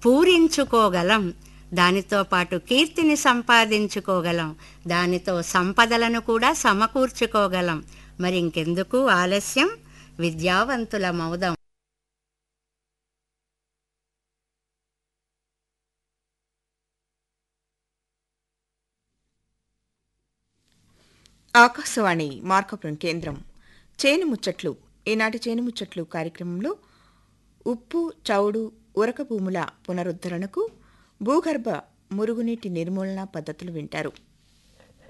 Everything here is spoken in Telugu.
పూరించుకోగలం దానితో పాటు కీర్తిని సంపాదించుకోగలం దానితో సంపదలను కూడా సమకూర్చుకోగలం మరి ఇంకెందుకు ఆలస్యం విద్యావంతులమవుదాం ఆకాశవాణి మార్కపురం కేంద్రం చేను ముచ్చట్లు ఈనాటి చేను ముచ్చట్లు కార్యక్రమంలో ఉప్పు చౌడు ఉరక భూముల పునరుద్ధరణకు భూగర్భ మురుగునీటి నిర్మూలన పద్ధతులు వింటారు